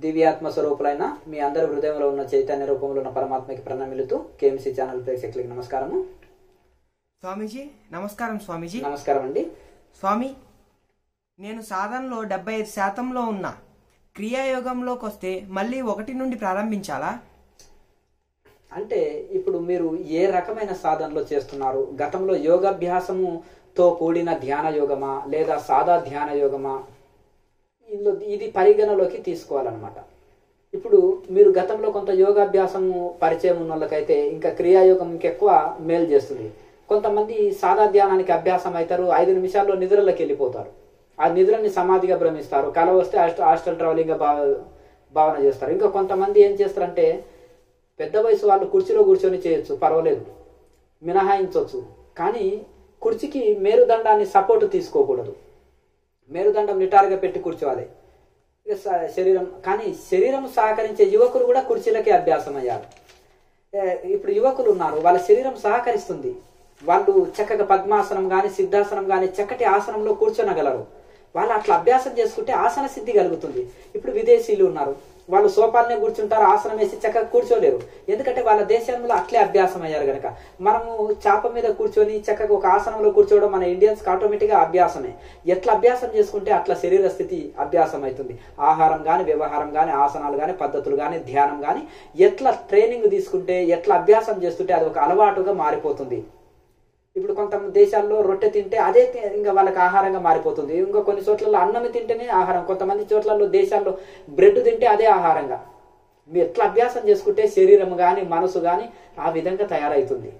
దివ్యాత్మ స్వరూపులైన మీ అందరి హృదయంలో ఉన్న చైతన్య రూపంలో ఉన్న పరమాత్మకి ప్రణమిలుతూ కేఎంసీ ఛానల్ ప్రేక్షకులకి నమస్కారము స్వామీజీ నమస్కారం స్వామీజీ నమస్కారం అండి స్వామి నేను సాధనలో డెబ్బై ఐదు శాతంలో ఉన్నా క్రియాయోగంలోకి వస్తే మళ్ళీ ఒకటి నుండి ప్రారంభించాలా అంటే ఇప్పుడు మీరు ఏ రకమైన సాధనలో చేస్తున్నారు గతంలో యోగాభ్యాసముతో కూడిన ధ్యాన యోగమా లేదా సాదా ధ్యాన యోగమా ఇందులో ఇది పరిగణలోకి తీసుకోవాలన్నమాట ఇప్పుడు మీరు గతంలో కొంత యోగాభ్యాసము పరిచయం ఉన్న వాళ్ళకైతే ఇంకా క్రియాయోగం ఇంకెక్కువ మేలు చేస్తుంది కొంతమంది సాదా ధ్యానానికి అభ్యాసం అవుతారు ఐదు నిమిషాల్లో నిద్రలోకి వెళ్ళిపోతారు ఆ నిద్రని సమాధిగా భ్రమిస్తారు కల వస్తే హాస్టల్ హాస్టల్ ట్రావెలింగ్ భావ భావన చేస్తారు ఇంకా కొంతమంది ఏం చేస్తారంటే పెద్ద వయసు వాళ్ళు కుర్చీలో కూర్చొని చేయొచ్చు పర్వాలేదు మినహాయించవచ్చు కానీ కుర్చీకి మేరుదండాన్ని సపోర్ట్ తీసుకోకూడదు మేరుదండం నిటారుగా పెట్టి కూర్చోవాలి ఇక స- శరీరం కానీ శరీరం సహకరించే యువకులు కూడా కుర్చీలకే అభ్యాసం అయ్యారు ఏ, ఇప్పుడు యువకులు ఉన్నారు వాళ్ళ శరీరం సహకరిస్తుంది వాళ్ళు చక్కగా పద్మాసనం కానీ సిద్ధాసనం కానీ చక్కటి ఆసనంలో కూర్చోనగలరు వాళ్ళు అట్లా అభ్యాసం చేసుకుంటే ఆసన సిద్ధి కలుగుతుంది ఇప్పుడు విదేశీయులు ఉన్నారు వాళ్ళు సోపాలనే కూర్చుంటారు ఆసనం వేసి చక్కగా కూర్చోలేరు ఎందుకంటే వాళ్ళ దేశంలో అట్లే అభ్యాసం అయ్యారు గనక మనము చాప మీద కూర్చొని చక్కగా ఒక ఆసనంలో కూర్చోవడం మన ఇండియన్స్ ఆటోమేటిక్గా అభ్యాసమే ఎట్లా అభ్యాసం చేసుకుంటే అట్లా శరీర స్థితి అభ్యాసం అవుతుంది ఆహారం కానీ వ్యవహారం కానీ ఆసనాలు కానీ పద్ధతులు కానీ ధ్యానం కానీ ఎట్లా ట్రైనింగ్ తీసుకుంటే ఎట్లా అభ్యాసం చేస్తుంటే అది ఒక అలవాటుగా మారిపోతుంది ఇప్పుడు కొంత దేశాల్లో రొట్టె తింటే అదే తి- ఇంకా వాళ్ళకి ఆహారంగా మారిపోతుంది ఇంకా కొన్ని చోట్లలో అన్నం తింటేనే ఆహారం కొంతమంది చోట్లలో దేశాల్లో బ్రెడ్ తింటే అదే ఆహారంగా మీరు ఎట్లా అభ్యాసం చేసుకుంటే శరీరం కానీ మనసు కానీ ఆ విధంగా తయారవుతుంది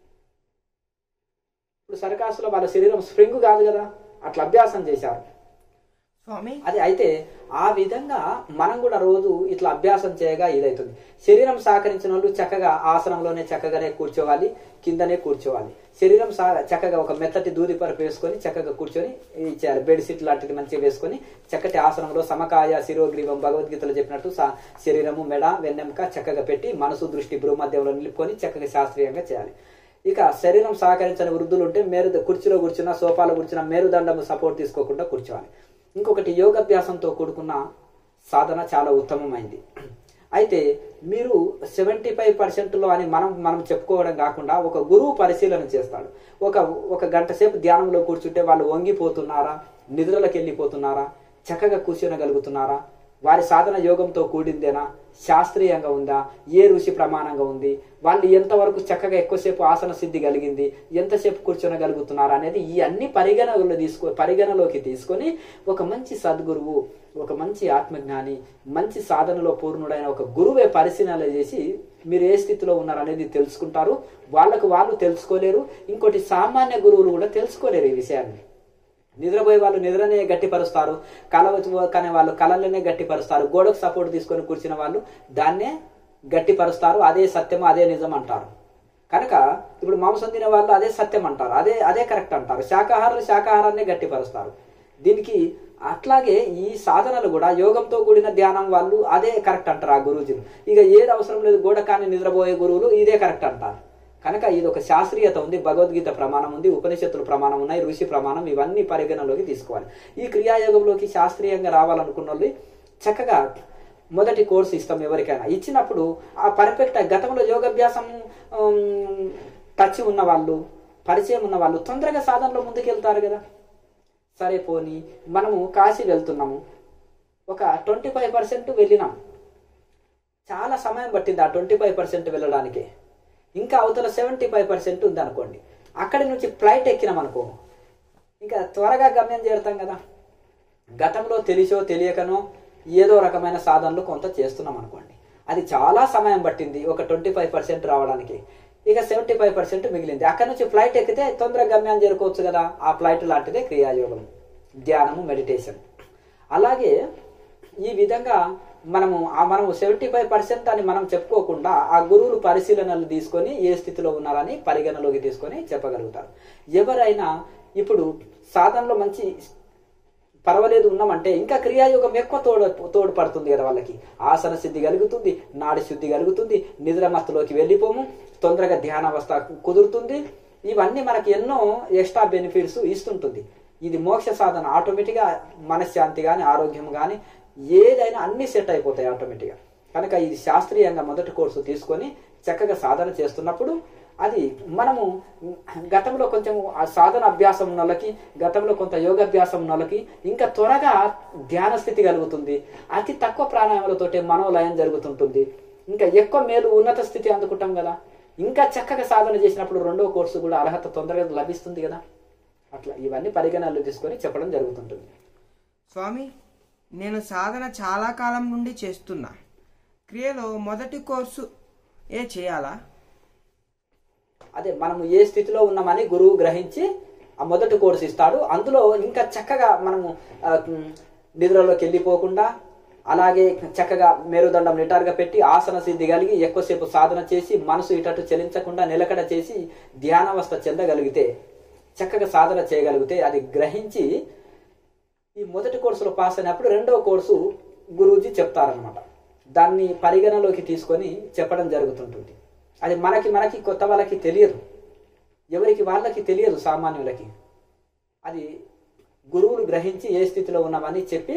ఇప్పుడు సర్కాసులో వాళ్ళ శరీరం స్ప్రింగ్ కాదు కదా అట్లా అభ్యాసం చేశారు స్వామి అది అయితే ఆ విధంగా మనం కూడా రోజు ఇట్లా అభ్యాసం చేయగా ఇదవుతుంది శరీరం సహకరించిన వాళ్ళు చక్కగా ఆసనంలోనే చక్కగానే కూర్చోవాలి కిందనే కూర్చోవాలి శరీరం సహ చక్కగా ఒక మెత్తటి దూది పరుపు వేసుకొని చక్కగా కూర్చొని ఇది చేయాలి బెడ్ షీట్ లాంటిది మంచిగా వేసుకొని చక్కటి ఆసనంలో సమకాయ శిరోగ్రీవం భగవద్గీతలో చెప్పినట్టు సా- శరీరము మెడ వెన్నెముక చక్కగా పెట్టి మనసు దృష్టి భ్రూమధ్యంలో నిలుపుకొని చక్కగా శాస్త్రీయంగా చేయాలి ఇక శరీరం సహకరించని వృద్ధులు ఉంటే మేరు కుర్చీలో కూర్చున్న సోఫాలో కూర్చున్న మేరుదండము సపోర్ట్ తీసుకోకుండా కూర్చోవాలి ఇంకొకటి యోగాభ్యాసంతో కూడుకున్న సాధన చాలా ఉత్తమమైంది అయితే మీరు సెవెంటీ ఫైవ్ పర్సెంట్లో అని మనం మనం చెప్పుకోవడం కాకుండా ఒక గురువు పరిశీలన చేస్తాడు ఒక ఒక గంట సేపు ధ్యానంలో కూర్చుంటే వాళ్ళు వంగిపోతున్నారా నిద్రలకు వెళ్ళిపోతున్నారా చక్కగా కూర్చోనగలుగుతున్నారా వారి సాధన యోగంతో కూడిందేనా శాస్త్రీయంగా ఉందా ఏ ఋషి ప్రమాణంగా ఉంది వాళ్ళు ఎంతవరకు చక్కగా ఎక్కువసేపు ఆసన సిద్ధి కలిగింది ఎంతసేపు కూర్చోనగలుగుతున్నారు అనేది ఈ అన్ని పరిగణలో తీసుకో పరిగణలోకి తీసుకొని ఒక మంచి సద్గురువు ఒక మంచి ఆత్మజ్ఞాని మంచి సాధనలో పూర్ణుడైన ఒక గురువే పరిశీలన చేసి మీరు ఏ స్థితిలో ఉన్నారనేది తెలుసుకుంటారు వాళ్ళకు వాళ్ళు తెలుసుకోలేరు ఇంకోటి సామాన్య గురువులు కూడా తెలుసుకోలేరు ఈ విషయాన్ని నిద్రపోయే వాళ్ళు నిద్రనే గట్టిపరుస్తారు కళ వచ్చి కానీ వాళ్ళు కళలనే గట్టిపరుస్తారు గోడకు సపోర్ట్ తీసుకొని కూర్చున్న వాళ్ళు దాన్నే గట్టిపరుస్తారు అదే సత్యం అదే నిజం అంటారు కనుక ఇప్పుడు మాంసం తినే వాళ్ళు అదే సత్యం అంటారు అదే అదే కరెక్ట్ అంటారు శాకాహారులు శాకాహారాన్ని గట్టిపరుస్తారు దీనికి అట్లాగే ఈ సాధనలు కూడా యోగంతో కూడిన ధ్యానం వాళ్ళు అదే కరెక్ట్ అంటారు ఆ గురువుజీలు ఇక ఏది అవసరం లేదు గోడ కానీ నిద్రపోయే గురువులు ఇదే కరెక్ట్ అంటారు కనుక ఇది ఒక శాస్త్రీయత ఉంది భగవద్గీత ప్రమాణం ఉంది ఉపనిషత్తుల ప్రమాణం ఉన్నాయి ఋషి ప్రమాణం ఇవన్నీ పరిగణలోకి తీసుకోవాలి ఈ క్రియాయోగంలోకి శాస్త్రీయంగా రావాలనుకున్న వాళ్ళు చక్కగా మొదటి కోర్సు ఇస్తాం ఎవరికైనా ఇచ్చినప్పుడు ఆ పర్ఫెక్ట్ గతంలో యోగాభ్యాసం ఉమ్, టచ్ ఉన్న వాళ్ళు పరిచయం ఉన్న వాళ్ళు తొందరగా సాధనలో ముందుకెళ్తారు కదా సరే పోని మనము కాశీ వెళ్తున్నాము ఒక ట్వంటీ ఫైవ్ పర్సెంట్ వెళ్ళినాం చాలా సమయం పట్టింది ఆ ట్వంటీ ఫైవ్ పర్సెంట్ వెళ్ళడానికి ఇంకా అవతల సెవెంటీ ఫైవ్ పర్సెంట్ ఉందనుకోండి అక్కడి నుంచి ఫ్లైట్ ఎక్కినాం అనుకో ఇంకా త్వరగా గమ్యం చేరుతాం కదా గతంలో తెలిసో తెలియకనో ఏదో రకమైన సాధనలు కొంత చేస్తున్నాం అనుకోండి అది చాలా సమయం పట్టింది ఒక ట్వంటీ ఫైవ్ పర్సెంట్ రావడానికి ఇక సెవెంటీ ఫైవ్ పర్సెంట్ మిగిలింది అక్కడ నుంచి ఫ్లైట్ ఎక్కితే తొందరగా గమ్యాన్ని చేరుకోవచ్చు కదా ఆ ఫ్లైట్ లాంటిదే క్రియాయోగం ధ్యానము మెడిటేషన్ అలాగే ఈ విధంగా మనము ఆ మనము సెవెంటీ ఫైవ్ పర్సెంట్ అని మనం చెప్పుకోకుండా ఆ గురువులు పరిశీలనలు తీసుకొని ఏ స్థితిలో ఉన్నారని పరిగణలోకి తీసుకొని చెప్పగలుగుతారు ఎవరైనా ఇప్పుడు సాధనలో మంచి పర్వాలేదు ఉన్నామంటే ఇంకా క్రియాయోగం ఎక్కువ తోడు తోడ్పడుతుంది కదా వాళ్ళకి ఆసన సిద్ధి కలుగుతుంది నాడి శుద్ధి కలుగుతుంది నిద్రమత్తులోకి వెళ్ళిపోము తొందరగా ధ్యానావస్థ కుదురుతుంది ఇవన్నీ మనకి ఎన్నో ఎక్స్ట్రా బెనిఫిట్స్ ఇస్తుంటుంది ఇది మోక్ష సాధన ఆటోమేటిక్గా మనశ్శాంతి కానీ ఆరోగ్యం కానీ ఏదైనా అన్ని సెట్ అయిపోతాయి ఆటోమేటిక్గా కనుక ఇది శాస్త్రీయంగా మొదటి కోర్సు తీసుకొని చక్కగా సాధన చేస్తున్నప్పుడు అది మనము గతంలో కొంచెం ఆ సాధన అభ్యాసం ఉన్న వాళ్ళకి గతంలో కొంత యోగాభ్యాసం ఉన్న వాళ్ళకి ఇంకా త్వరగా ధ్యాన స్థితి కలుగుతుంది అతి తక్కువ ప్రాణాయామాలతోటి మనోలయం జరుగుతుంటుంది ఇంకా ఎక్కువ మేలు ఉన్నత స్థితి అందుకుంటాం కదా ఇంకా చక్కగా సాధన చేసినప్పుడు రెండో కోర్సు కూడా అర్హత తొందరగా లభిస్తుంది కదా అట్లా ఇవన్నీ పరిగణనలు తీసుకొని చెప్పడం జరుగుతుంటుంది స్వామి నేను సాధన చాలా కాలం నుండి చేస్తున్నా క్రియలో మొదటి కోర్సు ఏ చేయాలా అదే మనము ఏ స్థితిలో ఉన్నామని గురువు గ్రహించి ఆ మొదటి కోర్సు ఇస్తాడు అందులో ఇంకా చక్కగా మనము ఆ, ఉమ్, నిద్రలోకి వెళ్ళిపోకుండా అలాగే చక్కగా మేరుదండం నిటారుగా పెట్టి ఆసన సిద్ధి కలిగి ఎక్కువసేపు సాధన చేసి మనసు ఇటట్టు చలించకుండా నిలకడ చేసి ధ్యానావస్థ చెందగలిగితే చక్కగా సాధన చేయగలిగితే అది గ్రహించి ఈ మొదటి కోర్సులో పాస్ అయినప్పుడు రెండవ కోర్సు గురూజీ చెప్తారనమాట దాన్ని పరిగణలోకి తీసుకొని చెప్పడం జరుగుతుంటుంది అది మనకి మనకి కొత్త వాళ్ళకి తెలియదు ఎవరికి వాళ్ళకి తెలియదు సామాన్యులకి అది గురువులు గ్రహించి ఏ స్థితిలో ఉన్నామని చెప్పి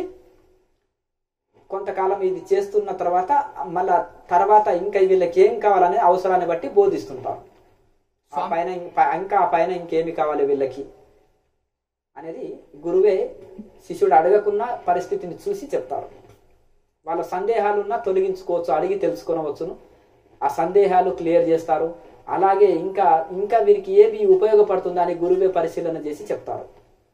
కొంతకాలం ఇది చేస్తున్న తర్వాత మళ్ళా తర్వాత ఇంకా వీళ్ళకి ఏం కావాలనే అవసరాన్ని బట్టి బోధిస్తుంటారు ఆ పైన ఇం- ఇంకా ఆ పైన ఇంకేమి కావాలి వీళ్ళకి అనేది గురువే శిష్యుడు అడగకున్న పరిస్థితిని చూసి చెప్తారు వాళ్ళ సందేహాలున్నా తొలగించుకోవచ్చు అడిగి తెలుసుకొనవచ్చును ఆ సందేహాలు క్లియర్ చేస్తారు అలాగే ఇంకా ఇంకా వీరికి ఏమి ఉపయోగపడుతుందా అని గురువే పరిశీలన చేసి చెప్తారు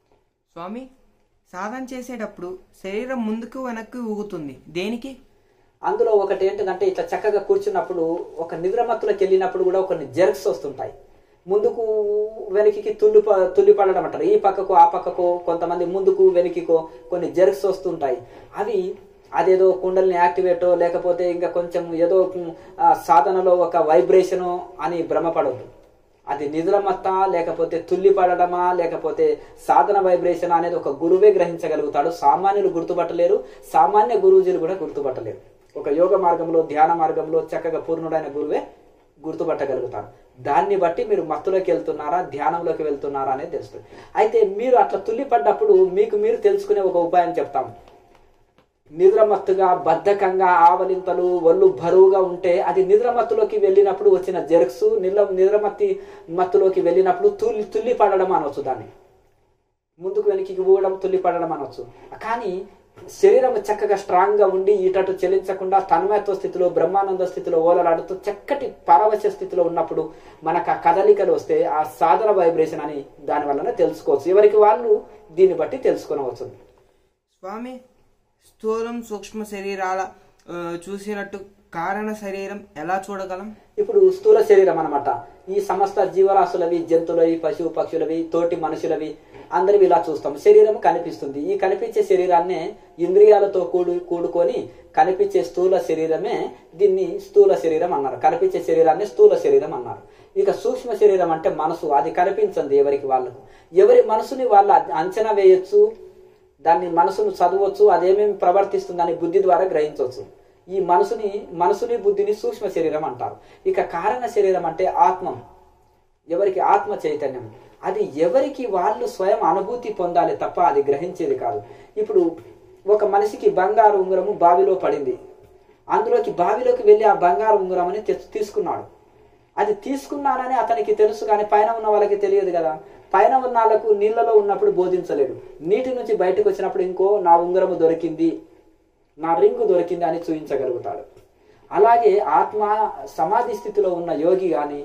స్వామి సాధన చేసేటప్పుడు శరీరం ముందుకు వెనక్కి ఊగుతుంది దేనికి అందులో ఒకటి ఏంటంటే ఇట్లా చక్కగా కూర్చున్నప్పుడు ఒక నిద్రమత్తులకు వెళ్ళినప్పుడు కూడా కొన్ని జెర్క్స్ వస్తుంటాయి ముందుకు వెనక్కి తుల్లి ప- తుల్లి పడడం అంటారు ఈ పక్కకు ఆ పక్కకు కొంతమంది ముందుకు వెనక్కికో కొన్ని జెర్క్స్ వస్తుంటాయి అవి అదేదో కుండల్ని యాక్టివేటో లేకపోతే ఇంకా కొంచెం ఏదో ఉమ్, ఆ, సాధనలో ఒక వైబ్రేషను అని భ్రమపడద్దు అది నిద్రమత్త లేకపోతే తుల్లి పడడమా లేకపోతే సాధన వైబ్రేషన్ అనేది ఒక గురువే గ్రహించగలుగుతాడు సామాన్యులు గుర్తుపట్టలేరు సామాన్య గురువుజీలు కూడా గుర్తుపట్టలేరు ఒక యోగ మార్గంలో ధ్యాన మార్గంలో చక్కగా పూర్ణుడైన గురువే గుర్తుపట్టగలుగుతారు దాన్ని బట్టి మీరు మత్తులోకి వెళ్తున్నారా ధ్యానంలోకి వెళ్తున్నారా అనేది తెలుస్తుంది అయితే మీరు అట్లా తుల్లి పడ్డప్పుడు మీకు మీరు తెలుసుకునే ఒక ఉపాయం చెప్తాము నిద్రమత్తుగా బద్ధకంగా ఆవలింతలు ఒళ్ళు బరువుగా ఉంటే అది నిద్రమత్తులోకి వెళ్ళినప్పుడు వచ్చిన జెర్క్స్ నిల నిద్రమత్తి మత్తులోకి వెళ్ళినప్పుడు తుల్లి తుల్లి పడడం అనొచ్చు దాన్ని ముందుకు వెనక్కి ఊగడం తుల్లి పడడం అనొచ్చు కానీ శరీరం చక్కగా స్ట్రాంగ్ గా ఉండి ఇటటు చెలించకుండా తన్మయత్వ స్థితిలో బ్రహ్మానంద స్థితిలో ఓలలాడుతూ చక్కటి పరవశ స్థితిలో ఉన్నప్పుడు మనకు ఆ కదలికలు వస్తే ఆ సాధన వైబ్రేషన్ అని దాని వలన తెలుసుకోవచ్చు ఎవరికి వాళ్ళు దీన్ని బట్టి తెలుసుకొనవచ్చు స్వామి స్థూలం సూక్ష్మ శరీరాల ఆ, చూసినట్టు కారణ శరీరం ఎలా చూడగలం ఇప్పుడు స్థూల శరీరం అన్నమాట ఈ సమస్త జీవరాశులవి జంతువులవి పశువు పక్షులవి తోటి మనుషులవి అందరివి ఇలా చూస్తాం శరీరం కనిపిస్తుంది ఈ కనిపించే శరీరాన్నే ఇంద్రియాలతో కూడు కూడుకొని కనిపించే స్థూల శరీరమే దీన్ని స్థూల శరీరం అన్నారు కనిపించే శరీరాన్ని స్థూల శరీరం అన్నారు ఇక సూక్ష్మ శరీరం అంటే మనసు అది కనిపించండి ఎవరికి వాళ్ళకు ఎవరి మనసుని వాళ్ళు అంచనా వేయొచ్చు దాన్ని మనసును చదవచ్చు అదేమేమి ప్రవర్తిస్తుందని బుద్ధి ద్వారా గ్రహించవచ్చు ఈ మనసుని మనసుని బుద్ధిని సూక్ష్మ శరీరం అంటారు ఇక కారణ శరీరం అంటే ఆత్మం ఎవరికి ఆత్మ చైతన్యం అది ఎవరికి వాళ్ళు స్వయం అనుభూతి పొందాలి తప్ప అది గ్రహించేది కాదు ఇప్పుడు ఒక మనిషికి బంగారు ఉంగరము బావిలో పడింది అందులోకి బావిలోకి వెళ్ళి ఆ బంగారు ఉంగరం అని తెచ్చు- తీసుకున్నాడు అది తీసుకున్నానని అతనికి తెలుసు కానీ పైన ఉన్న వాళ్ళకి తెలియదు కదా పైన ఉన్న వాళ్ళకు నీళ్ళలో ఉన్నప్పుడు బోధించలేడు నీటి నుంచి బయటకు వచ్చినప్పుడు ఇంకో నా ఉంగరము దొరికింది నా రింగు దొరికింది అని చూపించగలుగుతాడు అలాగే ఆత్మ సమాధి స్థితిలో ఉన్న యోగి గాని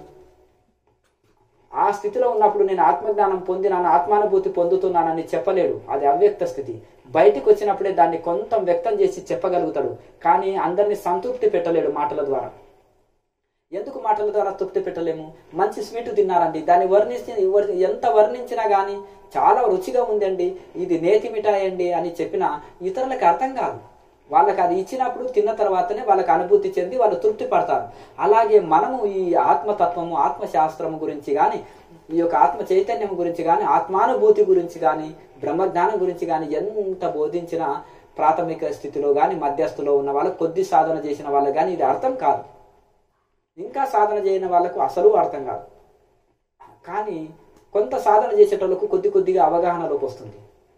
ఆ స్థితిలో ఉన్నప్పుడు నేను ఆత్మజ్ఞానం పొందినాను ఆత్మానుభూతి పొందుతున్నానని చెప్పలేడు అది అవ్యక్త స్థితి బయటికి వచ్చినప్పుడే దాన్ని కొంత వ్యక్తం చేసి చెప్పగలుగుతాడు కానీ అందరినీ సంతృప్తి పెట్టలేడు మాటల ద్వారా ఎందుకు మాటల ద్వారా తృప్తి పెట్టలేము మంచి స్వీట్ తిన్నారండి దాన్ని వర్ణించి వర్- ఎంత వర్ణించినా గానీ చాలా రుచిగా ఉందండి ఇది నేతి మిఠాయి అండి అని చెప్పినా ఇతరులకు అర్థం కాదు వాళ్ళకి అది ఇచ్చినప్పుడు తిన్న తర్వాతనే వాళ్ళకి అనుభూతి చెంది వాళ్ళు తృప్తి పడతారు అలాగే మనము ఈ ఆత్మతత్వము ఆత్మశాస్త్రము గురించి కానీ ఈ యొక్క ఆత్మ చైతన్యం గురించి కానీ ఆత్మానుభూతి గురించి కానీ బ్రహ్మజ్ఞానం గురించి కానీ ఎంత బోధించినా ప్రాథమిక స్థితిలో కానీ మధ్యస్థులో ఉన్న వాళ్ళకు కొద్ది సాధన చేసిన వాళ్ళకి కానీ ఇది అర్థం కాదు ఇంకా సాధన చేయని వాళ్ళకు అసలు అర్థం కాదు కానీ కొంత సాధన చేసేటోళ్ళకు కొద్ది కొద్దిగా అవగాహనలోకి వస్తుంది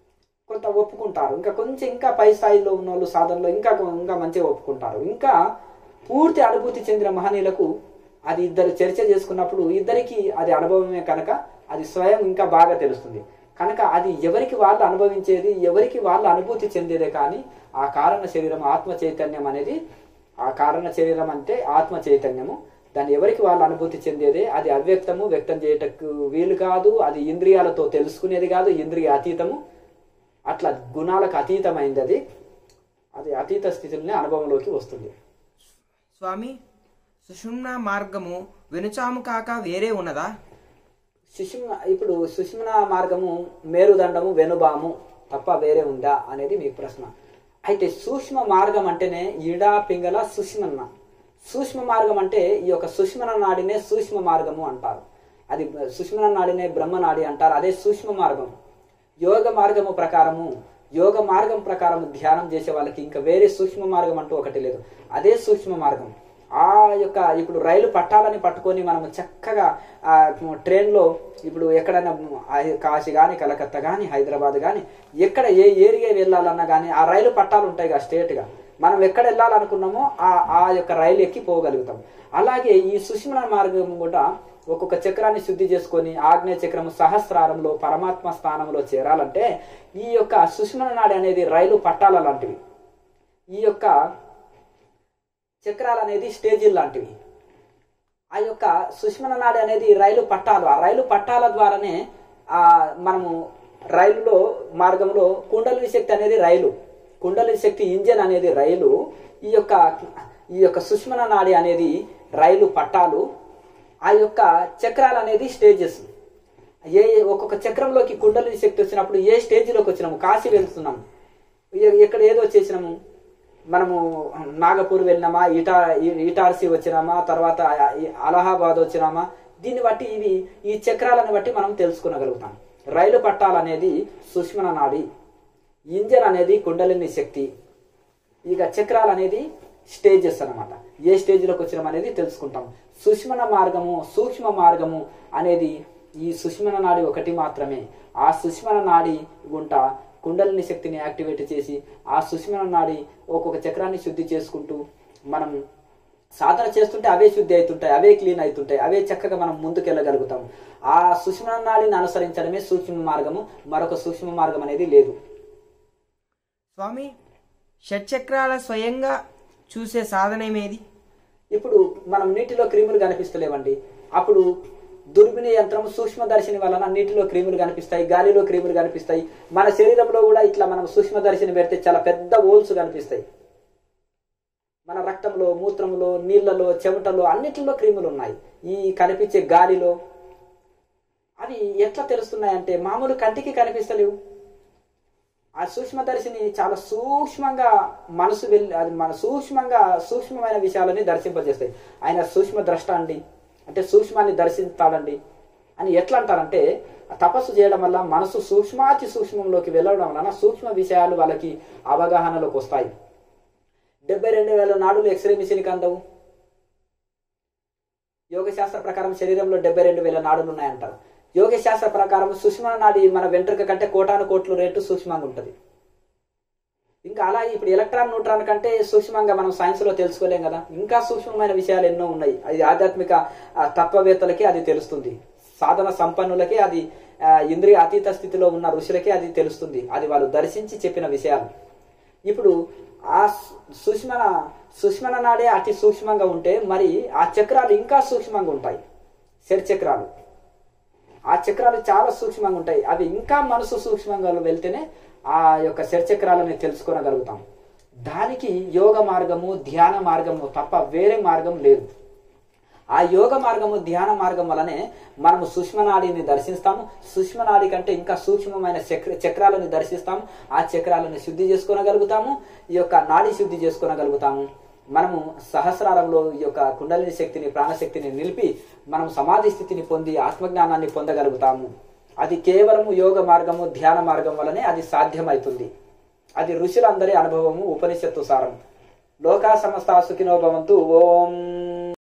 కొంత ఒప్పుకుంటారు ఇంకా కొంచెం ఇంకా పై స్థాయిలో ఉన్న వాళ్ళు సాధనలో ఇంకా కొ- ఇంకా మంచిగా ఒప్పుకుంటారు ఇంకా పూర్తి అనుభూతి చెందిన మహనీయులకు అది ఇద్దరు చర్చ చేసుకున్నప్పుడు ఇద్దరికి అది అనుభవమే కనుక అది స్వయం ఇంకా బాగా తెలుస్తుంది కనుక అది ఎవరికి వాళ్ళు అనుభవించేది ఎవరికి వాళ్ళు అనుభూతి చెందేదే కానీ ఆ కారణ శరీరం ఆత్మ చైతన్యం అనేది ఆ కారణ శరీరం అంటే ఆత్మ చైతన్యము దాన్ని ఎవరికి వాళ్ళు అనుభూతి చెందేదే అది అవ్యక్తము వ్యక్తం చేయటకు వీలు కాదు అది ఇంద్రియాలతో తెలుసుకునేది కాదు ఇంద్రియ అతీతము అట్లా గుణాలకు అతీతమైంది అది అది అతీత స్థితిలోనే అనుభవంలోకి వస్తుంది స్వామి సుషుమ్న మార్గము వెనుచాము కాక వేరే ఉన్నదా సుషుమ్న ఇప్పుడు సుషుమ్న మార్గము మేరుదండము వెనుబాము తప్ప వేరే ఉందా అనేది మీ ప్రశ్న అయితే సూక్ష్మ మార్గం అంటేనే ఈడా పింగళ సుష్మన్న సూక్ష్మ మార్గం అంటే ఈ యొక్క సుష్మన నాడినే సూక్ష్మ మార్గము అంటారు అది సుష్మన నాడినే బ్రహ్మ నాడి అంటారు అదే సూక్ష్మ మార్గం యోగ మార్గము ప్రకారము యోగ మార్గం ప్రకారం ధ్యానం చేసే వాళ్ళకి ఇంకా వేరే సూక్ష్మ మార్గం అంటూ ఒకటి లేదు అదే సూక్ష్మ మార్గం ఆ యొక్క ఇప్పుడు రైలు పట్టాలని పట్టుకొని మనం చక్కగా ఆ ట్రైన్లో ఇప్పుడు ఎక్కడైనా ఆ కాశీ కానీ కలకత్తా కానీ హైదరాబాద్ కానీ ఎక్కడ ఏ ఏరియా వెళ్ళాలన్నా కానీ ఆ రైలు పట్టాలు ఉంటాయి కదా స్ట్రేట్గా మనం ఎక్కడ వెళ్ళాలనుకున్నామో ఆ ఆ యొక్క రైలు ఎక్కి పోగలుగుతాం అలాగే ఈ సుష్మన మార్గం కూడా ఒక్కొక్క చక్రాన్ని శుద్ధి చేసుకొని ఆగ్నేయ చక్రము సహస్రారంలో పరమాత్మ స్థానంలో చేరాలంటే ఈ యొక్క సుష్మన నాడి అనేది రైలు పట్టాల లాంటివి ఈ యొక్క చక్రాలు అనేది స్టేజీలు లాంటివి ఆ యొక్క సుష్మన నాడి అనేది రైలు పట్టాలు ఆ రైలు పట్టాల ద్వారానే ఆ మనము రైలులో మార్గంలో కుండలిని శక్తి అనేది రైలు కుండలిని శక్తి ఇంజన్ అనేది రైలు ఈ యొక్క ఈ యొక్క సుష్మన నాడి అనేది రైలు పట్టాలు ఆ యొక్క చక్రాలు అనేది స్టేజెస్ ఏ ఒక్కొక్క చక్రంలోకి కుండలిని శక్తి వచ్చినప్పుడు ఏ స్టేజ్లోకి వచ్చినాము కాశీ వెళ్తున్నాము ఎ- ఎక్కడ ఏదో చేసినాము మనము నాగపూర్ వెళ్ళినామా ఇటా ఇ- ఇటార్సీ వచ్చినామా తర్వాత ఈ అలహాబాద్ వచ్చినామా దీన్ని బట్టి ఇవి ఈ చక్రాలను బట్టి మనం తెలుసుకోగలుగుతాం రైలు పట్టాలు అనేది సుష్మన నాడి ఇంజన్ అనేది కుండలిని శక్తి ఇక చక్రాలు అనేది స్టేజెస్ అన్నమాట ఏ స్టేజ్లోకి వచ్చినాం అనేది తెలుసుకుంటాం సుష్మన మార్గము సూక్ష్మ మార్గము అనేది ఈ సుష్మన నాడి ఒకటి మాత్రమే ఆ సుష్మన నాడి గుంట కుండలిని శక్తిని యాక్టివేట్ చేసి ఆ సుష్మన నాడి ఒక్కొక్క చక్రాన్ని శుద్ధి చేసుకుంటూ మనం సాధన చేస్తుంటే అవే శుద్ధి అవుతుంటాయి అవే క్లీన్ అవుతుంటాయి అవే చక్కగా మనం ముందుకెళ్ళగలుగుతాం ఆ సుష్మ నాడిని అనుసరించడమే సూక్ష్మ మార్గము మరొక సూక్ష్మ మార్గం అనేది లేదు స్వామి షట్చక్రాల స్వయంగా చూసే సాధనమేది ఇప్పుడు మనం నీటిలో క్రిములు కనిపిస్తలేవండి అప్పుడు దుర్బిని యంత్రం సూక్ష్మదర్శిని వలన నీటిలో క్రిములు కనిపిస్తాయి గాలిలో క్రిములు కనిపిస్తాయి మన శరీరంలో కూడా ఇట్లా మనం సూక్ష్మదర్శిని పెడితే చాలా పెద్ద హోల్స్ కనిపిస్తాయి మన రక్తంలో మూత్రంలో నీళ్లలో చెమటలో అన్నిటిలో క్రిములు ఉన్నాయి ఈ కనిపించే గాలిలో అవి ఎట్లా తెలుస్తున్నాయంటే మామూలు కంటికి కనిపిస్తలేవు ఆ సూక్ష్మదర్శిని చాలా సూక్ష్మంగా మనసు వెళ్ళి అది మన సూక్ష్మంగా సూక్ష్మమైన విషయాలని దర్శింపజేస్తాయి ఆయన సూక్ష్మ ద్రష్ట అండి అంటే సూక్ష్మాన్ని దర్శిస్తాడండి అని ఎట్లా అంటారంటే ఆ తపస్సు చేయడం వల్ల మనసు సూక్ష్మాతి సూక్ష్మంలోకి వెళ్ళడం వలన సూక్ష్మ విషయాలు వాళ్ళకి అవగాహనలోకి వస్తాయి డెబ్బై రెండు వేల నాడులు ఎక్స్రే మిషన్కి అందవు యోగ శాస్త్ర ప్రకారం శరీరంలో డెబ్బై రెండు వేల నాడులు ఉన్నాయంటారు యోగ శాస్త్ర ప్రకారం సుష్మ నాడి మన వెంట్రుక కంటే కోటాను కోట్లు రేటు సూక్ష్మంగా ఉంటుంది ఇంకా అలాగే ఇప్పుడు ఎలక్ట్రాన్ న్యూట్రాన్ కంటే సూక్ష్మంగా మనం సైన్స్ లో తెలుసుకోలేం కదా ఇంకా సూక్ష్మమైన విషయాలు ఎన్నో ఉన్నాయి అది ఆధ్యాత్మిక ఆ, తత్వవేత్తలకి అది తెలుస్తుంది సాధన సంపన్నులకి అది ఆ, ఇంద్రియ అతీత స్థితిలో ఉన్న ఋషులకి అది తెలుస్తుంది అది వాళ్ళు దర్శించి చెప్పిన విషయాలు ఇప్పుడు ఆ సు- సుష్మన సుష్మన నాడే అతి సూక్ష్మంగా ఉంటే మరి ఆ చక్రాలు ఇంకా సూక్ష్మంగా ఉంటాయి శరి చక్రాలు ఆ చక్రాలు చాలా సూక్ష్మంగా ఉంటాయి అవి ఇంకా మనసు సూక్ష్మంగా వెళ్తేనే ఆ యొక్క శరచక్రాలని తెలుసుకోగలుగుతాం దానికి యోగ మార్గము ధ్యాన మార్గము తప్ప వేరే మార్గం లేదు ఆ యోగ మార్గము ధ్యాన మార్గం వలనే మనము సూక్ష్మనాడిని దర్శిస్తాము సూక్ష్మనాడి కంటే ఇంకా సూక్ష్మమైన చక్ర చక్రాలను దర్శిస్తాము ఆ చక్రాలను శుద్ధి చేసుకోగలుగుతాము ఈ యొక్క నాడి శుద్ధి చేసుకోగలుగుతాము మనము సహస్రారంలో ఈ యొక్క కుండలిని శక్తిని ప్రాణశక్తిని నిలిపి మనం సమాధి స్థితిని పొంది ఆత్మజ్ఞానాన్ని పొందగలుగుతాము అది కేవలము యోగ మార్గము ధ్యాన మార్గం వలనే అది సాధ్యమవుతుంది అది ఋషులందరి అనుభవము ఉపనిషత్తు సారం లోకా సమస్త సుఖినో భవంతు ఓం